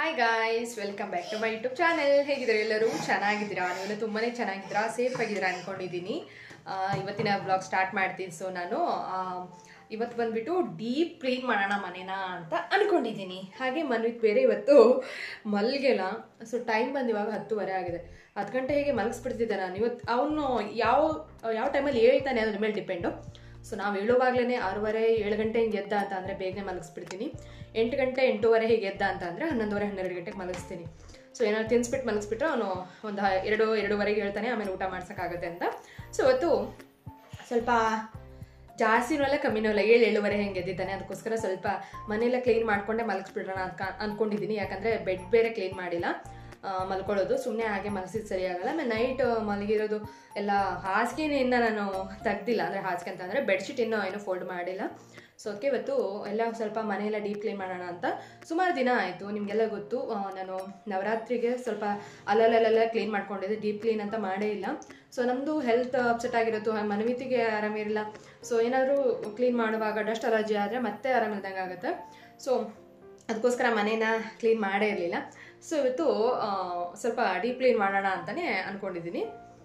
hi guys welcome back to my YouTube channel ಹೇಗಿದ್ದೀರಾ ಎಲ್ಲರೂ ಚೆನ್ನಾಗಿದ್ದೀರಾ ನೀವು ತುಂಬಾ ಚೆನ್ನಾಗಿದ್ದೀರಾ ಸೇಫ್ ಆಗಿದ್ದೀರಾ ಅಂದ್ಕೊಂಡಿದ್ದೀನಿ ಇವತ್ತಿನ ಬ್ಲಾಗ್ ಸ್ಟಾರ್ಟ್ ಮಾಡ್ತೀನಿ ಸೊ ನಾನು ಆ, ಇವತ್ತು ಬಂದ್ಬಿಟ್ಟು ಡೀಪ್ ಕ್ಲೀನ್ ಮಾಡೋಣ ಮನೇನ ಅಂತ ಅನ್ಕೊಂಡಿದ್ದೀನಿ ಹಾಗೆ ಮನ್ವಿತ್ ಬೇರೆ ಇವತ್ತು ಮಲ್ಗೆಲ್ಲ ಸೊ ಟೈಮ್ ಬಂದು ಇವಾಗ ಹತ್ತುವರೆ ಆಗಿದೆ ಹತ್ತು ಗಂಟೆ ಹೇಗೆ ಮಲಗಿಸ್ಬಿಡ್ತಿದ್ದೆ ನಾನು ಇವತ್ತು ಅವನು ಯಾವ ಯಾವ ಟೈಮಲ್ಲಿ ಹೇಳ್ತಾನೆ ಅದ್ರ ಮೇಲೆ ಡಿಪೆಂಡು ಸೊ ನಾವು ಹೇಳುವಾಗಲೇ ಆರೂವರೆ ಏಳು ಗಂಟೆ ಹಿಂಗೆ ಎದ್ದ ಅಂತ ಅಂದರೆ ಬೇಗನೆ ಮಲಗಿಸ್ಬಿಡ್ತೀನಿ ಎಂಟು ಗಂಟೆ ಎಂಟೂವರೆ ಹೀಗೆ ಎದ್ದ ಅಂತ ಅಂದರೆ ಹನ್ನೊಂದುವರೆ ಹನ್ನೆರಡು ಗಂಟೆಗೆ ಮಲಗಿಸ್ತೀನಿ ಸೊ ಏನಾದ್ರು ತಿನ್ಸ್ಬಿಟ್ಟು ಮಲಗಿಸ್ಬಿಟ್ರೆ ಅವನು ಒಂದು ಎರಡು ಎರಡೂವರೆಗೆ ಹೇಳ್ತಾನೆ ಆಮೇಲೆ ಊಟ ಮಾಡ್ಸೋಕ್ಕಾಗುತ್ತೆ ಅಂತ ಸೊ ಇವತ್ತು ಸ್ವಲ್ಪ ಜಾಸ್ತಿನೂ ಅಲ್ಲ ಕಮ್ಮಿನೂ ಅಲ್ಲ ಏಳು ಏಳುವರೆ ಹೆಂಗೆ ಎದ್ದಿದ್ದಾನೆ ಅದಕ್ಕೋಸ್ಕರ ಸ್ವಲ್ಪ ಮನೆಯೆಲ್ಲ ಕ್ಲೀನ್ ಮಾಡ್ಕೊಂಡೆ ಮಲಗಿಸ್ಬಿಡೋಣ ಅಂತ ಅಂದ್ಕೊಂಡಿದ್ದೀನಿ ಯಾಕಂದರೆ ಬೆಡ್ ಬೇರೆ ಕ್ಲೀನ್ ಮಾಡಿಲ್ಲ ಆ, ಮಲ್ಕೊಳ್ಳೋದು ಸುಮ್ಮನೆ ಹಾಗೆ ಮಲಗಿಸಿದ್ದು ಸರಿ ಆಗಲ್ಲ ಆಮೇಲೆ ನೈಟ್ ಮಲಗಿರೋದು ಎಲ್ಲ ಹಾಸಿಗೆನಿಂದ ನಾನು ತೆಗ್ದಿಲ್ಲ ಅಂದರೆ ಹಾಸಿಗೆ ಅಂತ ಅಂದರೆ ಬೆಡ್ಶೀಟ್ ಇನ್ನೂ ಏನೂ ಫೋಲ್ಡ್ ಮಾಡಿಲ್ಲ ಸೊ ಅದಕ್ಕೆ ಇವತ್ತು ಎಲ್ಲ ಸ್ವಲ್ಪ ಮನೆಯೆಲ್ಲ ಡೀಪ್ ಕ್ಲೀನ್ ಮಾಡೋಣ ಅಂತ ಸುಮಾರು ದಿನ ಆಯಿತು ನಿಮಗೆಲ್ಲ ಗೊತ್ತು ಆ, ನಾನು ನವರಾತ್ರಿಗೆ ಸ್ವಲ್ಪ ಅಲ್ಲಲ್ಲೆಲ್ಲ ಕ್ಲೀನ್ ಮಾಡ್ಕೊಂಡಿದ್ದೆ ಡೀಪ್ ಕ್ಲೀನ್ ಅಂತ ಮಾಡೇ ಇಲ್ಲ ಸೊ ನಮ್ಮದು ಹೆಲ್ತ್ ಅಪ್ಸೆಟ್ ಆಗಿರೋದು ಮನವಿತಿಗೆ ಆರಾಮಿರಲಿಲ್ಲ ಸೊ ಏನಾದರೂ ಕ್ಲೀನ್ ಮಾಡುವಾಗ ಡಸ್ಟ್ ಅಲರ್ಜಿ ಆದರೆ ಮತ್ತೆ ಆರಾಮಿಲ್ದಂಗೆ ಆಗುತ್ತೆ ಸೊ ಅದಕ್ಕೋಸ್ಕರ ಮನೇನ ಕ್ಲೀನ್ ಮಾಡೇ ಇರಲಿಲ್ಲ ಸೊ ಇವತ್ತು ಆ, ಸ್ವಲ್ಪ ಡೀಪ್ ಕ್ಲೀನ್ ಮಾಡೋಣ ಅಂತಲೇ ಅಂದ್ಕೊಂಡಿದ್ದೀನಿ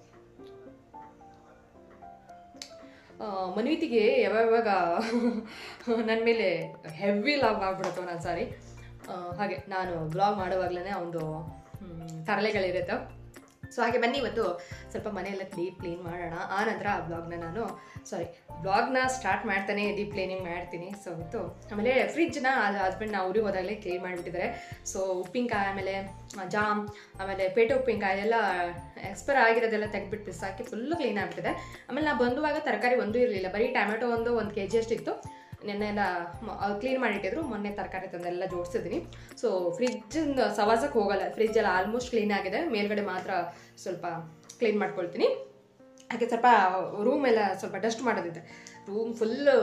ಆ, ಮನ್ವಿತಿಗೆ ಯಾವಾಗ ನನ್ನ ಮೇಲೆ ಹೆವಿ ಲವ್ ಆಗ್ಬಿಡುತ್ತೆ ನಾನು ಸಾರಿ ಹಾಗೆ ನಾನು ಬ್ಲಾಗ್ ಮಾಡುವಾಗಲೇ ಒಂದು ತರಲೆಗಳಿರುತ್ತೆ ಸೊ ಹಾಗೆ ಬನ್ನಿ ಇವತ್ತು ಸ್ವಲ್ಪ ಮನೆಯೆಲ್ಲ ಡೀಪ್ ಕ್ಲೀನ್ ಮಾಡೋಣ ಆ ನಂತರ ಆ ಬ್ಲಾಗ್ನ ನಾನು ಸಾರಿ ಬ್ಲಾಗ್ನ ಸ್ಟಾರ್ಟ್ ಮಾಡ್ತಾನೆ ಡೀಪ್ ಕ್ಲೀನಿಂಗ್ ಮಾಡ್ತೀನಿ ಸೊ ಇವತ್ತು ಆಮೇಲೆ ಫ್ರಿಜ್ನ ಅದು ಹಸ್ಬೆಂಡ್ ನಾವು ಊರಿಗೆ ಹೋದಾಗಲೇ ಕ್ಲೀನ್ ಮಾಡಿಬಿಟ್ಟಿದ್ದಾರೆ ಸೊ ಉಪ್ಪಿನಕಾಯಿ ಆಮೇಲೆ ಆ, ಜಾಮ್ ಆಮೇಲೆ ಪೇಟೆ ಉಪ್ಪಿನಕಾಯಿ ಎಲ್ಲ ಎಕ್ಸ್ಪೈರ್ ಆಗಿರೋದೆಲ್ಲ ತೆಗೆದ್ಬಿಟ್ಟು ಬಿಸಾಕಿ ಫುಲ್ಲು ಕ್ಲೀನ್ ಆಗಿಬಿಟ್ಟಿದೆ ಆಮೇಲೆ ನಾವು ಬಂದುವಾಗ ತರಕಾರಿ ಒಂದೂ ಇರಲಿಲ್ಲ ಬರೀ ಟೊಮೆಟೊ ಒಂದು ಒಂದು ಕೆ ಜಿ ಅಷ್ಟಿತ್ತು ನೆನ್ನೆ ಎಲ್ಲ ಕ್ಲೀನ್ ಮಾಡಿಟ್ಟಿದ್ರು ಮೊನ್ನೆ ತರಕಾರಿ ತಂದೆಲ್ಲ ಜೋಡಿಸಿದ್ದೀನಿ ಸೊ ಫ್ರಿಜ್ಜಿಂದ ಸವಾಸಕ್ಕೆ ಹೋಗಲ್ಲ ಫ್ರಿಜ್ ಎಲ್ಲ ಆಲ್ಮೋಸ್ಟ್ ಕ್ಲೀನ್ ಆಗಿದೆ ಮೇಲ್ಗಡೆ ಮಾತ್ರ ಸ್ವಲ್ಪ ಕ್ಲೀನ್ ಮಾಡ್ಕೊಳ್ತೀನಿ ಹಾಗೆ ಸ್ವಲ್ಪ ರೂಮ್ ಎಲ್ಲ ಸ್ವಲ್ಪ ಡಸ್ಟ್ ಮಾಡೋದಿದೆ ರೂಮ್ ಫುಲ್ಲು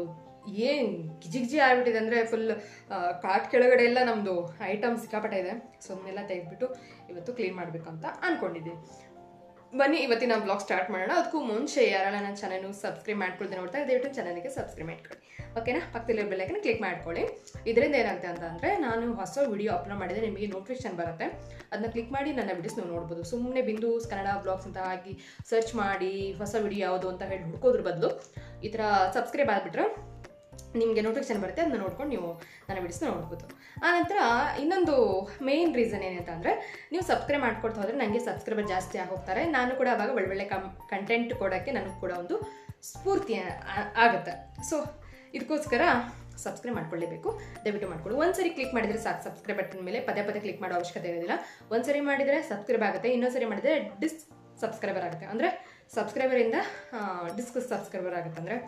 ಏನು ಗಿಜಿ ಗಿಜಿ ಆಗ್ಬಿಟ್ಟಿದೆ ಅಂದರೆ ಫುಲ್ ಕಾಟ್ ಕೆಳಗಡೆ ಎಲ್ಲ ನಮ್ಮದು ಐಟಮ್ ಸಿಕ್ಕಾಪಟ್ಟೆ ಇದೆ ಸೊ ಅದನ್ನೆಲ್ಲ ತೆಗೆದ್ಬಿಟ್ಟು ಇವತ್ತು ಕ್ಲೀನ್ ಮಾಡಬೇಕು ಅಂತ ಅಂದ್ಕೊಂಡಿದ್ದೀನಿ ಬನ್ನಿ ಇವತ್ತಿನ ಬ್ಲಾಗ್ ಸ್ಟಾರ್ಟ್ ಮಾಡೋಣ ಅದಕ್ಕೂ ಮುಂಚೆ ಯಾರೆಲ್ಲ ನನ್ನ ಚಾನಲ್ನು ಸಬ್ಸ್ಕ್ರೈಬ್ ಮಾಡ್ಕೊಳ್ತೀನಿ ನೋಡ್ತಾ ದಯವಿಟ್ಟು ಚಾನಲ್ಗೆ ಸಬ್ಸ್ಕ್ರೈಬ್ ಮಾಡ್ಕೊಳ್ಳಿ ಓಕೆನಾ ಪಕ್ಕದಲ್ಲಿ ಬೆಲ್ಲೈಕನ್ನ ಕ್ಲಿಕ್ ಮಾಡ್ಕೊಳ್ಳಿ ಇದರಿಂದ ಏನಾಗುತ್ತೆ ಅಂತ ಅಂದರೆ ನಾನು ಹೊಸ ವಿಡಿಯೋ ಅಪ್ಲೋಡ್ ಮಾಡಿದರೆ ನಿಮಗೆ ನೋಟಿಫಿಕೇಶನ್ ಬರುತ್ತೆ ಅದನ್ನ ಕ್ಲಿಕ್ ಮಾಡಿ ನನ್ನ ವಿಡಿಯೋಸ್ ನೀವು ನೋಡ್ಬೋದು ಸುಮ್ಮನೆ ಬಿಂದೂಸ್ ಕನ್ನಡ ಬ್ಲಾಗ್ಸ್ ಅಂತ ಹಾಕಿ ಸರ್ಚ್ ಮಾಡಿ ಹೊಸ ವಿಡಿಯೋ ಯಾವುದು ಅಂತ ಹೇಳಿ ಹುಡ್ಕೋದ್ರ ಬದಲು ಈ ಥರ ಸಬ್ಸ್ಕ್ರೈಬ್ ಆಗಿಬಿಟ್ರೆ ನಿಮಗೆ ನೋಟಿಫಿಕೇಶನ್ ಬರುತ್ತೆ ಅದನ್ನ ನೋಡ್ಕೊಂಡು ನೀವು ನನ್ನ ವಿಡಿಯೋಸ್ನ ನೋಡ್ಬೋದು ಆನಂತರ ಇನ್ನೊಂದು ಮೇನ್ ರೀಸನ್ ಏನಂತ ಅಂದರೆ ನೀವು ಸಬ್ಸ್ಕ್ರೈಬ್ ಮಾಡ್ಕೊಡ್ತಾ ಹೋದರೆ ನನಗೆ ಸಬ್ಸ್ಕ್ರೈಬರ್ ಜಾಸ್ತಿ ಆಗಿ ಹೋಗ್ತಾರೆ ನಾನು ಕೂಡ ಅವಾಗ ಒಳ್ಳೊಳ್ಳೆ ಕಮ್ ಕಂಟೆಂಟ್ ಕೊಡೋಕ್ಕೆ ನನಗೆ ಕೂಡ ಒಂದು ಸ್ಫೂರ್ತಿ ಆ- ಆಗುತ್ತೆ ಸೊ ಇದಕ್ಕೋಸ್ಕರ ಸಬ್ಸ್ಕ್ರೈಬ್ ಮಾಡ್ಕೊಳ್ಳೇಬೇಕು ದಯವಿಟ್ಟು ಮಾಡ್ಕೊಳ್ಳಿ ಒಂದ್ಸರಿ ಕ್ಲಿಕ್ ಮಾಡಿದರೆ ಸಾಕು ಸಬ್ಸ್ಕ್ರೈಬ್ ಬಟನ್ ಮೇಲೆ ಪದೇ ಪದೇ ಕ್ಲಿಕ್ ಮಾಡೋ ಅವಶ್ಯಕತೆ ಇರೋದಿಲ್ಲ ಒಂದ್ಸರಿ ಮಾಡಿದರೆ ಸಬ್ಸ್ಕ್ರೈಬ್ ಆಗುತ್ತೆ ಇನ್ನೊಂದ್ಸರಿ ಮಾಡಿದರೆ ಡಿಸ್ ಸಬ್ಸ್ಕ್ರೈಬರ್ ಆಗುತ್ತೆ ಅಂದರೆ ಸಬ್ಸ್ಕ್ರೈಬರಿಂದ ಡಿಸ್ಕ್ ಸಬ್ಸ್ಕ್ರೈಬರ್ ಆಗುತ್ತೆ ಅಂದರೆ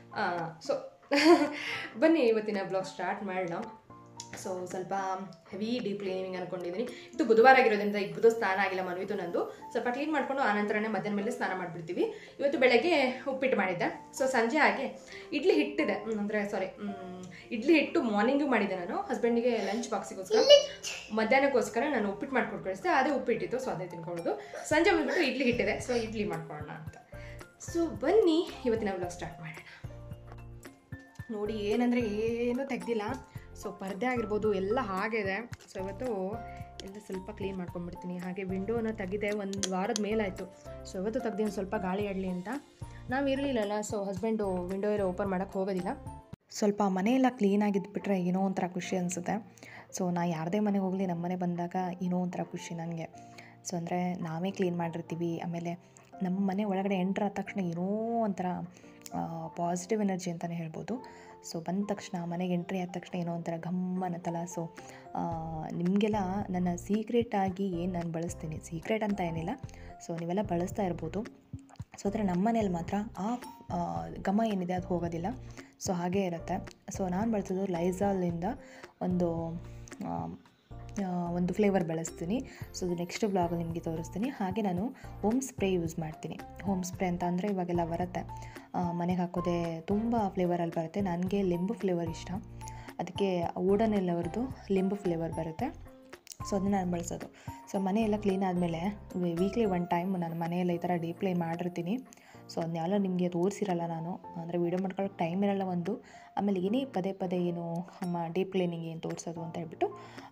ಸೊ ಬನ್ನಿ ಇವತ್ತಿನ ಬ್ಲಾಗ್ ಸ್ಟಾರ್ಟ್ ಮಾಡೋಣ ಸೊ ಸ್ವಲ್ಪ ಹೆವಿ ಡೀಪ್ ಕ್ಲೀನಿಂಗ್ ಅನ್ಕೊಂಡಿದ್ದೀನಿ ಇದು ಬುಧವಾರ ಆಗಿರೋದ್ರಿಂದ ಈಗ ಬುಧ ಸ್ನಾನ ಆಗಿಲ್ಲ ಮನ್ವಿತು ನಂದು ಸ್ವಲ್ಪ ಕ್ಲೀನ್ ಮಾಡ್ಕೊಂಡು ಆನಂತರನೇ ಮಧ್ಯಾಹ್ನ ಮೇಲೆ ಸ್ನಾನ ಮಾಡಿಬಿಡ್ತೀವಿ ಇವತ್ತು ಬೆಳಗ್ಗೆ ಉಪ್ಪಿಟ್ಟು ಮಾಡಿದ್ದೆ ಸೊ ಸಂಜೆ ಹಾಗೆ ಇಡ್ಲಿ ಹಿಟ್ಟಿದೆ ಅಂದರೆ ಸಾರಿ ಇಡ್ಲಿ ಹಿಟ್ಟು ಮಾರ್ನಿಂಗು ಮಾಡಿದ್ದೆ ನಾನು ಹಸ್ಬೆಂಡಿಗೆ ಲಂಚ್ ಬಾಕ್ಸಿಗೋಸ್ಕರ ಮಧ್ಯಾಹ್ನಕ್ಕೋಸ್ಕರ ನಾನು ಉಪ್ಪಿಟ್ಟು ಮಾಡ್ಕೊಂಡು ಕಳಿಸ್ದೆ ಅದೇ ಉಪ್ಪಿಟ್ಟಿತ್ತು ಸೊ ಅದೇ ತಿನ್ಕೊಳ್ಳೋದು ಸಂಜೆ ಬಂದ್ಬಿಟ್ಟು ಇಡ್ಲಿ ಹಿಟ್ಟಿದೆ ಸೊ ಇಡ್ಲಿ ಮಾಡ್ಕೊಳ್ಳೋಣ ಅಂತ ಸೊ ಬನ್ನಿ ಇವತ್ತಿನ ಬ್ಲಾಗ್ ಸ್ಟಾರ್ಟ್ ಮಾಡೋಣ ನೋಡಿ ಏನಂದರೆ ಏನೂ ತೆಗ್ದಿಲ್ಲ ಸೊ ಪರ್ದೆ ಆಗಿರ್ಬೋದು ಎಲ್ಲ ಹಾಗಿದೆ ಸೊ ಇವತ್ತು ಎಲ್ಲ ಸ್ವಲ್ಪ ಕ್ಲೀನ್ ಮಾಡ್ಕೊಂಡ್ಬಿಡ್ತೀನಿ ಹಾಗೆ ವಿಂಡೋನ ತೆಗಿದೆ ಒಂದು ವಾರದ ಮೇಲಾಯಿತು ಸೊ ಇವತ್ತು ತೆಗ್ದೀನಿ ಸ್ವಲ್ಪ ಗಾಳಿ ಆಡಲಿ ಅಂತ ನಾವು ಇರಲಿಲ್ಲಲ್ಲ ಸೊ ಹಸ್ಬೆಂಡು ವಿಂಡೋ ಎಲ್ಲ ಓಪನ್ ಮಾಡೋಕ್ಕೆ ಹೋಗೋದಿಲ್ಲ ಸ್ವಲ್ಪ ಮನೆಯೆಲ್ಲ ಕ್ಲೀನಾಗಿದ್ಬಿಟ್ರೆ ಏನೋ ಒಂಥರ ಖುಷಿ ಅನಿಸುತ್ತೆ ಸೊ ನಾ ಯಾರದೇ ಮನೆಗೆ ಹೋಗಲಿ ನಮ್ಮ ಮನೆ ಬಂದಾಗ ಏನೋ ಒಂಥರ ಖುಷಿ ನನಗೆ ಸೊ ಅಂದರೆ ನಾವೇ ಕ್ಲೀನ್ ಮಾಡಿರ್ತೀವಿ ಆಮೇಲೆ ನಮ್ಮ ಮನೆ ಒಳಗಡೆ ಎಂಟ್ರ್ ಆದ ತಕ್ಷಣ ಏನೋ ಒಂಥರ ಪಾಸಿಟಿವ್ ಎನರ್ಜಿ ಅಂತಲೇ ಹೇಳ್ಬೋದು ಸೊ ಬಂದ ತಕ್ಷಣ ಮನೆಗೆ ಎಂಟ್ರಿ ಆದ ತಕ್ಷಣ ಏನೋ ಒಂಥರ ಘಮ್ ಅನ್ನತ್ತಲ್ಲ ಸೊ ನಿಮಗೆಲ್ಲ ನನ್ನ ಸೀಕ್ರೆಟಾಗಿ ಏನು ನಾನು ಬಳಸ್ತೀನಿ ಸೀಕ್ರೆಟ್ ಅಂತ ಏನಿಲ್ಲ ಸೊ ನೀವೆಲ್ಲ ಬಳಸ್ತಾ ಇರ್ಬೋದು ಸೊ ಆದರೆ ನಮ್ಮ ಮನೇಲಿ ಮಾತ್ರ ಆ ಆ, ಘಮ ಏನಿದೆ ಅದು ಹೋಗೋದಿಲ್ಲ ಸೊ ಹಾಗೇ ಇರುತ್ತೆ ಸೊ ನಾನು ಬಳಸೋದು ಲೈಝಾಲಿಂದ ಒಂದು ಆ, ಆ, ಒಂದು ಫ್ಲೇವರ್ ಬಳಸ್ತೀನಿ ಸೊ ಅದು ನೆಕ್ಸ್ಟ್ ಬ್ಲಾಗ್ ನಿಮಗೆ ತೋರಿಸ್ತೀನಿ ಹಾಗೆ ನಾನು ಹೋಮ್ ಸ್ಪ್ರೇ ಯೂಸ್ ಮಾಡ್ತೀನಿ ಹೋಮ್ ಸ್ಪ್ರೇ ಅಂತ ಅಂದರೆ ಇವಾಗೆಲ್ಲ ಬರುತ್ತೆ ಆ, ಮನೆಗೆ ಹಾಕೋದೇ ತುಂಬ ಫ್ಲೇವರಲ್ಲಿ ಬರುತ್ತೆ ನನಗೆ ಲಿಂಬು ಫ್ಲೇವರ್ ಇಷ್ಟ ಅದಕ್ಕೆ ಓಡನೆಲ್ಲ ಅವ್ರದ್ದು ಲಿಂಬು ಫ್ಲೇವರ್ ಬರುತ್ತೆ ಸೊ ಅದನ್ನ ನಾನು ಬಳಸೋದು ಸೊ ಮನೆ ಎಲ್ಲ ಕ್ಲೀನ್ ಆದಮೇಲೆ ವೀಕ್ಲಿ ಒನ್ ಟೈಮ್ ನಾನು ಮನೆಯೆಲ್ಲ ಈ ಥರ ಡೀಪ್ ಕ್ಲೀನ್ ಮಾಡಿರ್ತೀನಿ ಸೊ ಅದನ್ನೆಲ್ಲ ನಿಮಗೆ ತೋರಿಸಿರಲ್ಲ ನಾನು ಅಂದರೆ ವೀಡಿಯೋ ಮಾಡ್ಕೊಳ್ಳೋಕೆ ಟೈಮ್ ಇರಲ್ಲ ಒಂದು ಆಮೇಲೆ ಏನೇ ಪದೇ ಪದೇ ಏನು ಡೀಪ್ ಕ್ಲೀನಿಂಗ್ ಏನು ತೋರಿಸೋದು ಅಂತ ಹೇಳ್ಬಿಟ್ಟು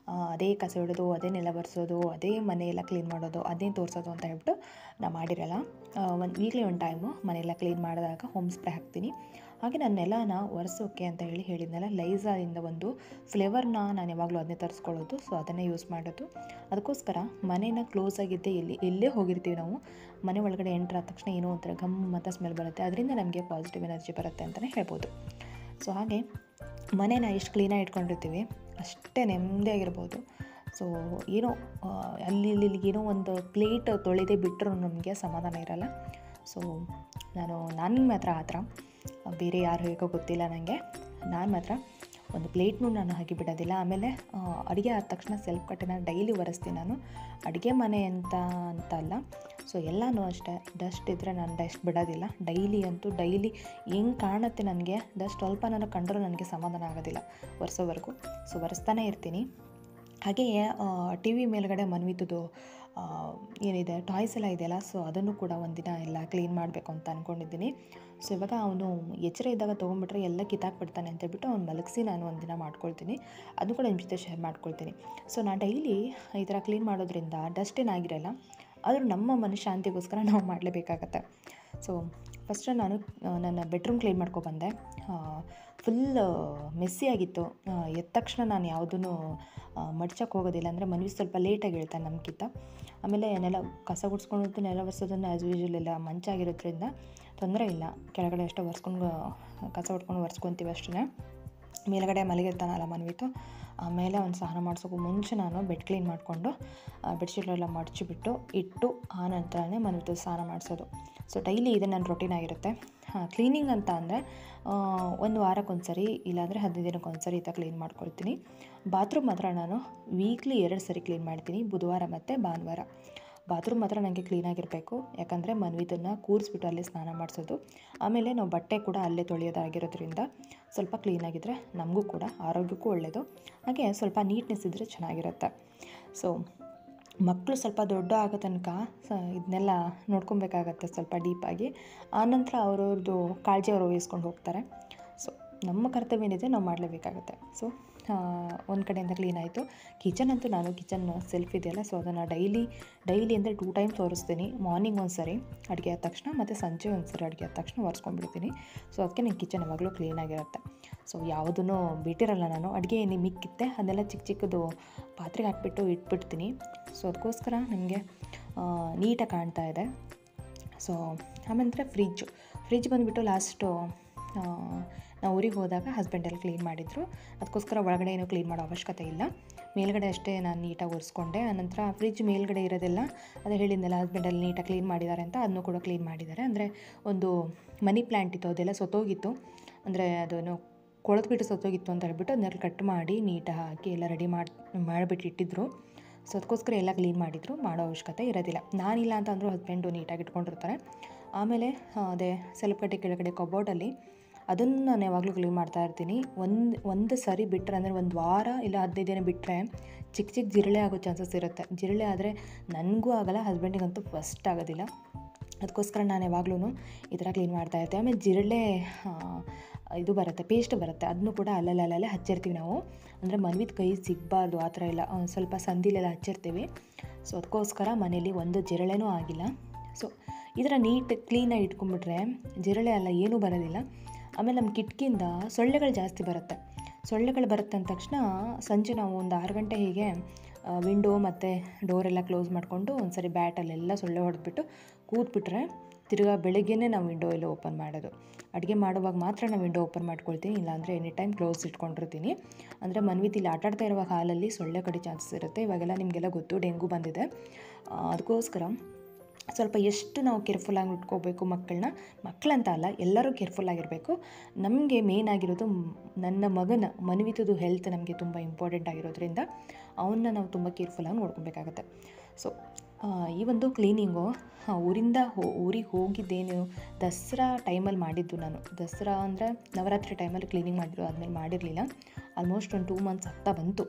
ಆ, ಅದೇ ಕಸ ಹೊಡೆದು ಅದೇ ನೆಲ ಬರ್ಸೋದು ಅದೇ ಮನೆ ಎಲ್ಲ ಕ್ಲೀನ್ ಮಾಡೋದು ಅದೇ ತೋರಿಸೋದು ಅಂತ ಹೇಳ್ಬಿಟ್ಟು ನಾ ಮಾಡಿರಲ್ಲ ಒಂದು ವೀಕ್ಲಿ ಒಂದು ಟೈಮು ಮನೆಯೆಲ್ಲ ಕ್ಲೀನ್ ಮಾಡಿದಾಗ ಹೋಮ್ ಸ್ಪ್ರೇ ಹಾಕ್ತೀನಿ ಹಾಗೆ ನಾನು ನೆಲನ ಒರೆಸೋಕೆ ಅಂತ ಹೇಳಿ ಹೇಳಿದ್ನಲ್ಲ ಲೈಝಾದಿಂದ ಒಂದು ಫ್ಲೇವರ್ನ ನಾನು ಯಾವಾಗಲೂ ಅದನ್ನೇ ತರಿಸ್ಕೊಳ್ಳೋದು ಸೊ ಅದನ್ನೇ ಯೂಸ್ ಮಾಡೋದು ಅದಕ್ಕೋಸ್ಕರ ಮನೇನ ಕ್ಲೋಸ್ ಆಗಿದ್ದೆ ಎಲ್ಲಿ ಎಲ್ಲೇ ಹೋಗಿರ್ತೀವಿ ನಾವು ಮನೆ ಒಳಗಡೆ ಎಂಟ್ರ್ ಆದ ತಕ್ಷಣ ಏನೋ ಒಂಥರ ಘಮ್ ಅಂತ ಸ್ಮೆಲ್ ಬರುತ್ತೆ ಅದರಿಂದ ನಮಗೆ ಪಾಸಿಟಿವ್ ಎನರ್ಜಿ ಬರುತ್ತೆ ಅಂತಲೇ ಹೇಳ್ಬೋದು ಸೊ ಹಾಗೆ ಮನೇನ ಎಷ್ಟು ಕ್ಲೀನಾಗಿ ಇಟ್ಕೊಂಡಿರ್ತೀವಿ ಅಷ್ಟೇ ನೆಮ್ಮದಿಯಾಗಿರ್ಬೋದು ಸೊ ಏನೋ ಆ, ಅಲ್ಲಿ ಇಲ್ಲಿ ಇಲ್ಲಿ ಏನೋ ಒಂದು ಪ್ಲೇಟ್ ತೊಳೆದೇ ಬಿಟ್ಟರು ನಮಗೆ ಸಮಾಧಾನ ಇರಲ್ಲ ಸೊ ನಾನು ನನ್ನ ಮಾತ್ರ ಆ ಥರ ಬೇರೆ ಯಾರು ಹೇಗೋ ಗೊತ್ತಿಲ್ಲ ನನಗೆ ನಾನು ಮಾತ್ರ ಒಂದು ಪ್ಲೇಟ್ನೂ ನಾನು ಹಾಗೆ ಬಿಡೋದಿಲ್ಲ ಆಮೇಲೆ ಅಡುಗೆ ಆದ ತಕ್ಷಣ ಸೆಲ್ಫ್ ಕಟ್ಟೆನ ಡೈಲಿ ಒರೆಸ್ತೀನಿ ನಾನು ಅಡುಗೆ ಮನೆ ಅಂತ ಅಂತ ಅಲ್ಲ ಸೊ ಎಲ್ಲನೂ ಅಷ್ಟೇ ಡಸ್ಟ್ ಇದ್ದರೆ ನಾನು ಡಸ್ಟ್ ಬಿಡೋದಿಲ್ಲ ಡೈಲಿ ಅಂತೂ ಡೈಲಿ ಹೆಂಗೆ ಕಾಣುತ್ತೆ ನನಗೆ ಡಸ್ಟ್ ಸ್ವಲ್ಪ ನನಗೆ ಕಂಡರೂ ನನಗೆ ಸಮಾಧಾನ ಆಗೋದಿಲ್ಲ ಒರೆಸೋವರೆಗೂ ಸೊ ಒರೆಸ್ತಾನೆ ಇರ್ತೀನಿ ಹಾಗೆಯೇ ಟಿ ವಿ ಮೇಲ್ಗಡೆ ಮನ್ವಿದ್ದು ಏನಿದೆ ಟಾಯ್ಸ್ ಎಲ್ಲ ಇದೆಯಲ್ಲ ಸೊ ಅದನ್ನು ಕೂಡ ಒಂದಿನ ಎಲ್ಲ ಕ್ಲೀನ್ ಮಾಡಬೇಕು ಅಂತ ಅಂದ್ಕೊಂಡಿದ್ದೀನಿ ಸೊ ಇವಾಗ ಅವನು ಎಚ್ಚರ ಇದ್ದಾಗ ತೊಗೊಂಡ್ಬಿಟ್ರೆ ಎಲ್ಲ ಕಿತ್ತಾಕ್ಬಿಡ್ತಾನೆ ಅಂತ ಹೇಳ್ಬಿಟ್ಟು ಅವ್ನು ಮಲಗಿಸಿ ನಾನು ಒಂದಿನ ಮಾಡ್ಕೊಳ್ತೀನಿ ಅದು ಕೂಡ ನಿಮ್ಮ ಜೊತೆ ಶೇರ್ ಮಾಡ್ಕೊಳ್ತೀನಿ ಸೊ ನಾನು ಡೈಲಿ ಈ ಥರ ಕ್ಲೀನ್ ಮಾಡೋದ್ರಿಂದ ಡಸ್ಟ್ ಏನಾಗಿರಲ್ಲ ಆದರೂ ನಮ್ಮ ಮನಃಶಾಂತಿಗೋಸ್ಕರ ನಾವು ಮಾಡಲೇಬೇಕಾಗತ್ತೆ ಸೊ ಫಸ್ಟ್ ನಾನು ಆ, ನನ್ನ ಬೆಡ್ರೂಮ್ ಕ್ಲೀನ್ ಮಾಡ್ಕೊಬಂದೆ ಫುಲ್ ಮೆಸ್ಸಿ ಆಗಿತ್ತು ಆ, ಎದ್ದ ತಕ್ಷಣ ನಾನು ಯಾವುದೂ ಮಡ್ಚಕ್ಕೆ ಹೋಗೋದಿಲ್ಲ ಅಂದರೆ ಮನವಿ ಸ್ವಲ್ಪ ಲೇಟಾಗಿ ಹೇಳ್ತಾನೆ ನಮಗಿಂತ ಆಮೇಲೆ ನೆಲ ಕಸ ಗುಡಿಸ್ಕೊಂಡು ನೆಲ ಒರೆಸೋದನ್ನು ಆ್ಯಸ್ ಯೂಶುವಲ್ ಎಲ್ಲ ಮಂಚಾಗಿರೋದ್ರಿಂದ ತೊಂದರೆ ಇಲ್ಲ ಕೆಳಗಡೆ ಅಷ್ಟೇ ಒರೆಸ್ಕೊಂಡು ಕಸ ಹೊಡ್ಕೊಂಡು ಒರೆಸ್ಕೊತೀವಿ ಅಷ್ಟೇ ಮೇಲ್ಗಡೆ ಮಲಗಿರ್ತಾನಲ್ಲ ಮನ್ವಿತು ಆಮೇಲೆ ಒಂದು ಸ್ನಾನ ಮಾಡಿಸೋಕ್ಕೂ ಮುಂಚೆ ನಾನು ಬೆಡ್ ಕ್ಲೀನ್ ಮಾಡಿಕೊಂಡು ಬೆಡ್ಶೀಟ್ಲೆಲ್ಲ ಮಡಚಿಬಿಟ್ಟು ಇಟ್ಟು ಆ ನಂತರನೇ ಮನ್ವಿತು ಸ್ನಾನ ಮಾಡಿಸೋದು ಸೊ ಡೈಲಿ ಇದು ನನ್ನ ರೊಟೀನ್ ಆಗಿರುತ್ತೆ ಕ್ಲೀನಿಂಗ್ ಅಂತ ಅಂದರೆ ಒಂದು ವಾರಕ್ಕೊಂದು ಸರಿ ಇಲ್ಲಾಂದರೆ ಹದಿನೈದು ದಿನಕ್ಕೊಂದು ಸರಿ ಈ ಥರ ಕ್ಲೀನ್ ಮಾಡ್ಕೊಳ್ತೀನಿ ಬಾತ್ರೂಮ್ ಮಾತ್ರ ನಾನು ವೀಕ್ಲಿ ಎರಡು ಸರಿ ಕ್ಲೀನ್ ಮಾಡ್ತೀನಿ ಬುಧವಾರ ಮತ್ತು ಭಾನುವಾರ ಬಾತ್ರೂಮ್ ಮಾತ್ರ ನನಗೆ ಕ್ಲೀನಾಗಿರಬೇಕು ಯಾಕಂದರೆ ಮನ್ವಿದನ್ನು ಕೂರಿಸ್ಬಿಟ್ಟು ಅಲ್ಲೇ ಸ್ನಾನ ಮಾಡಿಸೋದು ಆಮೇಲೆ ನಾವು ಬಟ್ಟೆ ಕೂಡ ಅಲ್ಲೇ ತೊಳೆಯೋದಾಗಿರೋದ್ರಿಂದ ಸ್ವಲ್ಪ ಕ್ಲೀನಾಗಿದ್ದರೆ ನಮಗೂ ಕೂಡ ಆರೋಗ್ಯಕ್ಕೂ ಒಳ್ಳೆಯದು ಹಾಗೆ ಸ್ವಲ್ಪ ನೀಟ್ನೆಸ್ ಇದ್ದರೆ ಚೆನ್ನಾಗಿರುತ್ತೆ ಸೊ ಮಕ್ಕಳು ಸ್ವಲ್ಪ ದೊಡ್ಡ ಆಗೋ ತನಕ ಸ ಇದನ್ನೆಲ್ಲ ನೋಡ್ಕೊಬೇಕಾಗತ್ತೆ ಸ್ವಲ್ಪ ಡೀಪಾಗಿ ಆನಂತರ ಅವ್ರವ್ರದ್ದು ಕಾಳಜಿ ಅವರು ವಹಿಸ್ಕೊಂಡು ಹೋಗ್ತಾರೆ ಸೊ ನಮ್ಮ ಕರ್ತವ್ಯ ಏನಿದೆ ನಾವು ಮಾಡಲೇಬೇಕಾಗತ್ತೆ ಸೊ ಒಂದು ಕಡೆಯಿಂದ ಕ್ಲೀನ್ ಆಯಿತು ಕಿಚನ್ ಅಂತೂ ನಾನು ಕಿಚನ್ ಸೆಲ್ಫ್ ಇದೆಯಲ್ಲ ಸೊ ಅದನ್ನು ಡೈಲಿ ಡೈಲಿ ಅಂದರೆ ಟೂ ಟೈಮ್ಸ್ ತೋರಿಸ್ತೀನಿ ಮಾರ್ನಿಂಗ್ ಒಂದು ಸರಿ ಅಡುಗೆ ಆದ ತಕ್ಷಣ ಮತ್ತು ಸಂಜೆ ಒಂದು ಸರಿ ಅಡುಗೆ ಆದ ತಕ್ಷಣ ಒರೆಸ್ಕೊಂಡ್ಬಿಡ್ತೀನಿ ಸೊ ಅದಕ್ಕೆ ನನ್ನ ಕಿಚನ್ ಯಾವಾಗಲೂ ಕ್ಲೀನಾಗಿರುತ್ತೆ ಸೊ ಯಾವುದೂ ಬಿಟ್ಟಿರಲ್ಲ ನಾನು ಅಡುಗೆ ಏನು ಮಿಕ್ಕಿತ್ತೆ ಅದನ್ನೆಲ್ಲ ಚಿಕ್ಕ ಚಿಕ್ಕದು ಪಾತ್ರೆಗೆ ಹಾಕ್ಬಿಟ್ಟು ಇಟ್ಬಿಡ್ತೀನಿ ಸೊ ಅದಕ್ಕೋಸ್ಕರ ನನಗೆ ನೀಟಾಗಿ ಕಾಣ್ತಾ ಇದೆ ಸೊ ಆಮೇಲೆ ಫ್ರಿಜ್ಜು ಫ್ರಿಜ್ ಬಂದುಬಿಟ್ಟು ಲಾಸ್ಟು ನಾವು ಊರಿಗೆ ಹೋದಾಗ ಹಸ್ಬೆಂಡೆಲ್ಲ ಕ್ಲೀನ್ ಮಾಡಿದರು ಅದಕ್ಕೋಸ್ಕರ ಒಳಗಡೆ ಏನೂ ಕ್ಲೀನ್ ಮಾಡೋ ಅವಶ್ಯಕತೆ ಇಲ್ಲ ಮೇಲ್ಗಡೆ ಅಷ್ಟೇ ನಾನು ನೀಟಾಗಿ ಒರೆಸ್ಕೊಂಡೆ ಆನಂತರ ಫ್ರಿಜ್ ಮೇಲ್ಗಡೆ ಇರೋದೆಲ್ಲ ಅದೇ ಹೇಳಿದ್ನಲ್ಲ ಹಸ್ಬೆಂಡಲ್ಲಿ ನೀಟಾಗಿ ಕ್ಲೀನ್ ಮಾಡಿದ್ದಾರೆ ಅಂತ ಅದನ್ನು ಕೂಡ ಕ್ಲೀನ್ ಮಾಡಿದ್ದಾರೆ ಅಂದರೆ ಒಂದು ಮನಿ ಪ್ಲ್ಯಾಂಟ್ ಇತ್ತು ಅದೆಲ್ಲ ಸೊತ್ತೋಗಿತ್ತು ಅಂದರೆ ಅದನ್ನು ಕೊಳೆದ್ಬಿಟ್ಟು ಸತ್ತೋಗಿತ್ತು ಅಂತ ಹೇಳ್ಬಿಟ್ಟು ಅದನ್ನೆಲ್ಲ ಕಟ್ ಮಾಡಿ ನೀಟಾಗಿ ಹಾಕಿ ಎಲ್ಲ ರೆಡಿ ಮಾಡಿ ಮಾಡಿಬಿಟ್ಟು ಇಟ್ಟಿದ್ರು ಸೊ ಅದಕ್ಕೋಸ್ಕರ ಎಲ್ಲ ಕ್ಲೀನ್ ಮಾಡಿದರು ಮಾಡೋ ಅವಶ್ಯಕತೆ ಇರೋದಿಲ್ಲ ನಾನಿಲ್ಲ ಅಂತ ಅಂದರೂ ಹಸ್ಬೆಂಡು ನೀಟಾಗಿ ಇಟ್ಕೊಂಡಿರ್ತಾರೆ ಆಮೇಲೆ ಆ, ಅದೇ ಸೆಲ್ಫ್ಕಟ್ಟೆ ಕೆಳಗಡೆ ಕಬೋರ್ಡಲ್ಲಿ ಅದನ್ನು ನಾನು ಯಾವಾಗಲೂ ಕ್ಲೀನ್ ಮಾಡ್ತಾ ಇರ್ತೀನಿ ಒಂದು ಒಂದು ಸರಿ ಬಿಟ್ಟರೆ ಅಂದರೆ ಒಂದು ವಾರ ಇಲ್ಲ ಹದಿನೈದು ದಿನ ಬಿಟ್ಟರೆ ಚಿಕ್ಕ ಚಿಕ್ಕ ಜಿರಳೆ ಆಗೋ ಚಾನ್ಸಸ್ ಇರುತ್ತೆ ಜಿರಳೆ ಆದರೆ ನನಗೂ ಆಗಲ್ಲ ಹಸ್ಬೆಂಡಿಗಂತೂ ಫಸ್ಟ್ ಆಗೋದಿಲ್ಲ ಅದಕ್ಕೋಸ್ಕರ ನಾನು ಯಾವಾಗ್ಲೂ ಈ ಥರ ಕ್ಲೀನ್ ಮಾಡ್ತಾ ಇರ್ತೆ ಆಮೇಲೆ ಜಿರಳೆ ಆ, ಇದು ಬರುತ್ತೆ ಪೇಸ್ಟ್ ಬರುತ್ತೆ ಅದನ್ನು ಕೂಡ ಅಲ್ಲಲ್ಲಿ ಅಲ್ಲಲ್ಲೇ ಹಚ್ಚಿರ್ತೀವಿ ನಾವು ಅಂದರೆ ಮನ್ವಿದ ಕೈ ಸಿಗಬಾರ್ದು ಆ ಥರ ಎಲ್ಲ ಒಂದ್ ಸ್ವಲ್ಪ ಸಂದಿಲೆಲ್ಲ ಹಚ್ಚಿರ್ತೀವಿ ಸೊ ಅದಕ್ಕೋಸ್ಕರ ಮನೇಲಿ ಒಂದು ಜಿರಳೆನೂ ಆಗಿಲ್ಲ ಸೊ ಈ ಥರ ನೀಟ್ ಕ್ಲೀನಾಗಿ ಇಟ್ಕೊಂಡ್ಬಿಟ್ರೆ ಜಿರಳೆ ಎಲ್ಲ ಏನೂ ಬರೋದಿಲ್ಲ ಆಮೇಲೆ ನಮ್ಮ ಕಿಟಕಿಯಿಂದ ಸೊಳ್ಳೆಗಳು ಜಾಸ್ತಿ ಬರುತ್ತೆ ಸೊಳ್ಳೆಗಳು ಬರುತ್ತೆ ಅಂದ ತಕ್ಷಣ ಸಂಜೆ ನಾವು ಒಂದು ಆರು ಗಂಟೆ ಹೀಗೆ ವಿಂಡೋ ಮತ್ತು ಡೋರೆಲ್ಲ ಕ್ಲೋಸ್ ಮಾಡಿಕೊಂಡು ಒಂದು ಸರಿ ಬ್ಯಾಟಲ್ಲೆಲ್ಲ ಸೊಳ್ಳೆ ಹೊಡೆದ್ಬಿಟ್ಟು ಕೂತ್ಬಿಟ್ರೆ ತಿರ್ಗಾ ಬೆಳಗ್ಗೆನೇ ನಾವು ವಿಂಡೋ ಎಲ್ಲ ಓಪನ್ ಮಾಡೋದು ಅಡುಗೆ ಮಾಡುವಾಗ ಮಾತ್ರ ನಾನು ವಿಂಡೋ ಓಪನ್ ಮಾಡ್ಕೊಳ್ತೀನಿ ಇಲ್ಲಾಂದರೆ ಎನಿ ಟೈಮ್ ಕ್ಲೋಸ್ ಇಟ್ಕೊಂಡಿರ್ತೀನಿ ಅಂದರೆ ಮನ್ವಿತಿಲಿ ಆಟಾಡ್ತಾ ಇರುವ ಹಾಲಲ್ಲಿ ಸೊಳ್ಳೆ ಕಡಿ ಚಾನ್ಸಸ್ ಇರುತ್ತೆ ಇವಾಗೆಲ್ಲ ನಿಮಗೆಲ್ಲ ಗೊತ್ತು ಡೆಂಗು ಬಂದಿದೆ ಆ, ಅದಕ್ಕೋಸ್ಕರ ಸ್ವಲ್ಪ ಎಷ್ಟು ನಾವು ಕೇರ್ಫುಲ್ಲಾಗಿ ಇಟ್ಕೋಬೇಕು ಮಕ್ಕಳನ್ನ ಮಕ್ಕಳಂತ ಅಲ್ಲ ಎಲ್ಲರೂ ಕೇರ್ಫುಲ್ಲಾಗಿರಬೇಕು ನಮಗೆ ಮೇನ್ ಆಗಿರೋದು ಮ್- ನನ್ನ ಮಗನ ಮನ್ವಿತದು ಹೆಲ್ತ್ ನಮಗೆ ತುಂಬ ಇಂಪಾರ್ಟೆಂಟ್ ಆಗಿರೋದ್ರಿಂದ ಅವನ್ನ ನಾವು ತುಂಬ ಕೇರ್ಫುಲ್ಲಾಗಿ ನೋಡ್ಕೊಬೇಕಾಗತ್ತೆ ಸೊ ಈ ಒಂದು ಕ್ಲೀನಿಂಗು ಊರಿಂದ ಹೋ ಊರಿಗೆ ಹೋಗಿದ್ದೇನು ದಸರಾ ಟೈಮಲ್ಲಿ ಮಾಡಿದ್ದು ನಾನು ದಸರಾ ಅಂದರೆ ನವರಾತ್ರಿ ಟೈಮಲ್ಲಿ ಕ್ಲೀನಿಂಗ್ ಮಾಡಿದ್ರು ಆದಮೇಲೆ ಮಾಡಿರಲಿಲ್ಲ ಆಲ್ಮೋಸ್ಟ್ ಒಂದು ಟೂ ಮಂತ್ಸ್ ಆಗ್ತಾ ಬಂತು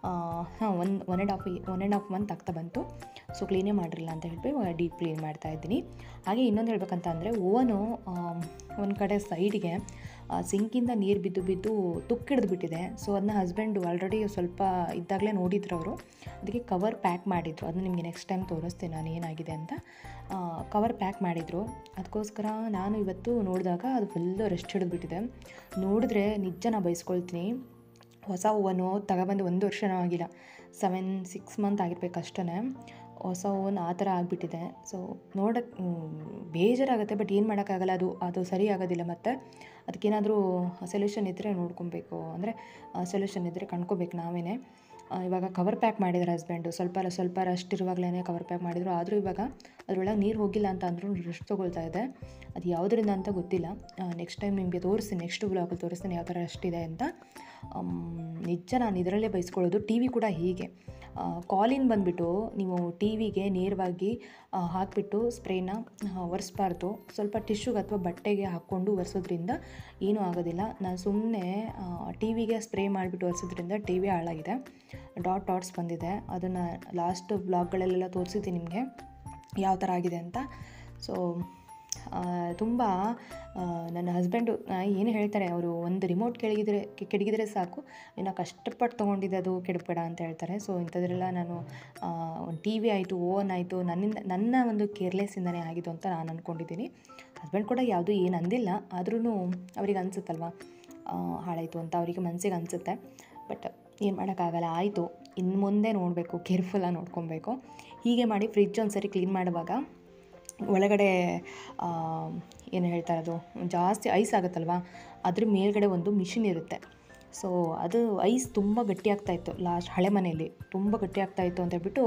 ಹಾಂ one one and half one and half month ಆಗ್ತಾ ಬಂತು ಸೊ ಕ್ಲೀನೇ ಮಾಡಿರಲಿಲ್ಲ ಅಂತ ಹೇಳ್ಬಿಟ್ಟು ಇವಾಗ ಡೀಪ್ ಕ್ಲೀನ್ ಮಾಡ್ತಾ ಇದ್ದೀನಿ ಹಾಗೆ ಇನ್ನೊಂದು ಹೇಳ್ಬೇಕಂತ ಅಂದರೆ ಓವನು ಒಂದು ಕಡೆ ಸೈಡ್ಗೆ ಸಿಂಕಿಂದ ನೀರು ಬಿದ್ದು ಬಿದ್ದು ತುಕ್ಕಿಡ್ದು ಬಿಟ್ಟಿದೆ ಸೊ ಅದನ್ನ ಹಸ್ಬೆಂಡು ಆಲ್ರೆಡಿ ಸ್ವಲ್ಪ ಇದ್ದಾಗಲೇ ನೋಡಿದ್ರು ಅವರು ಅದಕ್ಕೆ ಕವರ್ ಪ್ಯಾಕ್ ಮಾಡಿದರು ಅದನ್ನ ನಿಮಗೆ ನೆಕ್ಸ್ಟ್ ಟೈಮ್ ತೋರಿಸ್ತೀನಿ ನಾನು ಏನಾಗಿದೆ ಅಂತ ಕವರ್ ಪ್ಯಾಕ್ ಮಾಡಿದರು ಅದಕ್ಕೋಸ್ಕರ ನಾನು ಇವತ್ತು ನೋಡಿದಾಗ ಅದು ಫುಲ್ಲು ರೆಸ್ಟ್ ಹಿಡಿದ್ಬಿಟ್ಟಿದೆ ನೋಡಿದ್ರೆ ನಿಜ ನಾ ಬಯಸ್ಕೊಳ್ತೀನಿ ಹೊಸ ಹೂವನ್ನು ತಗೊಬಂದು ಒಂದು ವರ್ಷನೂ ಆಗಿಲ್ಲ ಸೆವೆನ್ ಸಿಕ್ಸ್ ಮಂತ್ ಆಗಿರ್ಬೇಕು ಅಷ್ಟೇ ಹೊಸ ಹೂವನ್ನು ಆ ಥರ ಆಗಿಬಿಟ್ಟಿದೆ ಸೊ ನೋಡೋಕ್ಕೆ ಬೇಜಾರಾಗುತ್ತೆ ಬಟ್ ಏನು ಮಾಡೋಕ್ಕಾಗಲ್ಲ ಅದು ಅದು ಸರಿ ಆಗೋದಿಲ್ಲ ಮತ್ತು ಅದಕ್ಕೇನಾದರೂ ಸೊಲ್ಯೂಷನ್ ಇದ್ದರೆ ನೋಡ್ಕೊಬೇಕು ಅಂದರೆ ಸೊಲ್ಯೂಷನ್ ಇದ್ದರೆ ಕಂಡ್ಕೋಬೇಕು ನಾವೇ ಇವಾಗ ಕವರ್ ಪ್ಯಾಕ್ ಮಾಡಿದ್ರು ಹಸ್ಬೆಂಡು ಸ್ವಲ್ಪ ಸ್ವಲ್ಪ ರಸ್ಟ್ ಇರುವಾಗಲೇ ಕವರ್ ಪ್ಯಾಕ್ ಮಾಡಿದರು ಆದರೂ ಇವಾಗ ಅದರೊಳಗೆ ನೀರು ಹೋಗಿಲ್ಲ ಅಂತ ಅಂದರೂ ರೆಸ್ಟ್ ತೊಗೊಳ್ತಾ ಇದೆ ಅದು ಯಾವುದರಿಂದ ಅಂತ ಗೊತ್ತಿಲ್ಲ ನೆಕ್ಸ್ಟ್ ಟೈಮ್ ನಿಮಗೆ ತೋರಿಸ್ತೀನಿ ನೆಕ್ಸ್ಟ್ ಬ್ಲಾಗಲ್ಲಿ ತೋರಿಸ್ತೀನಿ ಯಾವ ಥರ ರಸ್ಟ್ ಇದೆ ಅಂತ ನಿಜ ನಾನು ಇದರಲ್ಲೇ ಬಯಸ್ಕೊಳ್ಳೋದು ಟಿ ವಿ ಕೂಡ ಹೀಗೆ ಕಾಲಿನ್ ಬಂದುಬಿಟ್ಟು ನೀವು ಟಿ ವಿಗೆ ನೇರವಾಗಿ ಹಾಕಿಬಿಟ್ಟು ಸ್ಪ್ರೇನ ಒರೆಸ್ಬಾರ್ದು ಸ್ವಲ್ಪ ಟಿಶ್ಯೂಗೆ ಅಥವಾ ಬಟ್ಟೆಗೆ ಹಾಕ್ಕೊಂಡು ಒರೆಸೋದ್ರಿಂದ ಏನೂ ಆಗೋದಿಲ್ಲ ನಾನು ಸುಮ್ಮನೆ ಟಿ ವಿಗೆ ಸ್ಪ್ರೇ ಮಾಡಿಬಿಟ್ಟು ಒರೆಸೋದ್ರಿಂದ ಟಿ ವಿ ಹಾಳಾಗಿದೆ ಡಾಟ್ ಡಾಟ್ಸ್ ಬಂದಿದೆ ಅದನ್ನು ಲಾಸ್ಟ್ ಬ್ಲಾಗ್ಗಳಲ್ಲೆಲ್ಲ ತೋರಿಸಿದ್ದೀನಿ ನಿಮಗೆ ಯಾವ ಥರ ಆಗಿದೆ ಅಂತ ಸೊ ತುಂಬ ನನ್ನ ಹಸ್ಬೆಂಡು ಏನು ಹೇಳ್ತಾರೆ ಅವರು ಒಂದು ರಿಮೋಟ್ ಕೆಳಗಿದ್ರೆ ಕೆಡಗಿದ್ರೆ ಸಾಕು ಇನ್ನು ಕಷ್ಟಪಟ್ಟು ತೊಗೊಂಡಿದ್ದೆ ಅದು ಕೆಡಬೇಡ ಅಂತ ಹೇಳ್ತಾರೆ ಸೊ ಇಂಥದ್ರೆಲ್ಲ ನಾನು ಒಂದು ಟಿ ವಿ ಆಯಿತು ಓವನ್ ಆಯಿತು ನನ್ನಿಂದ ನನ್ನ ಒಂದು ಕೇರ್ಲೆಸ್ಸಿಂದನೇ ಆಗಿದ್ದು ಅಂತ ನಾನು ಅಂದ್ಕೊಂಡಿದ್ದೀನಿ ಹಸ್ಬೆಂಡ್ ಕೂಡ ಯಾವುದೂ ಏನು ಅಂದಿಲ್ಲ ಆದ್ರೂ ಅವ್ರಿಗೆ ಅನಿಸುತ್ತಲ್ವ ಹಾಳಾಯಿತು ಅಂತ ಅವರಿಗೆ ಮನಸ್ಸಿಗೆ ಅನಿಸುತ್ತೆ ಬಟ್ ಏನು ಮಾಡೋಕ್ಕಾಗಲ್ಲ ಆಯಿತು ಇನ್ನು ಮುಂದೆ ನೋಡಬೇಕು ಕೇರ್ಫುಲ್ಲಾಗಿ ನೋಡ್ಕೊಬೇಕು ಹೀಗೆ ಮಾಡಿ ಫ್ರಿಜ್ ಒಂದು ಸರಿ ಕ್ಲೀನ್ ಮಾಡುವಾಗ ಒಳಗಡೆ ಏನು ಹೇಳ್ತಾರೆ ಅದು ಜಾಸ್ತಿ ಐಸ್ ಆಗುತ್ತಲ್ವ ಅದ್ರ ಮೇಲ್ಗಡೆ ಒಂದು ಮಿಷಿನ್ ಇರುತ್ತೆ ಸೊ ಅದು ಐಸ್ ತುಂಬ ಗಟ್ಟಿಯಾಗ್ತಾಯಿತ್ತು ಲಾಸ್ಟ್ ಹಳೆ ಮನೆಯಲ್ಲಿ ತುಂಬ ಗಟ್ಟಿಯಾಗ್ತಾಯಿತ್ತು ಅಂತ ಹೇಳ್ಬಿಟ್ಟು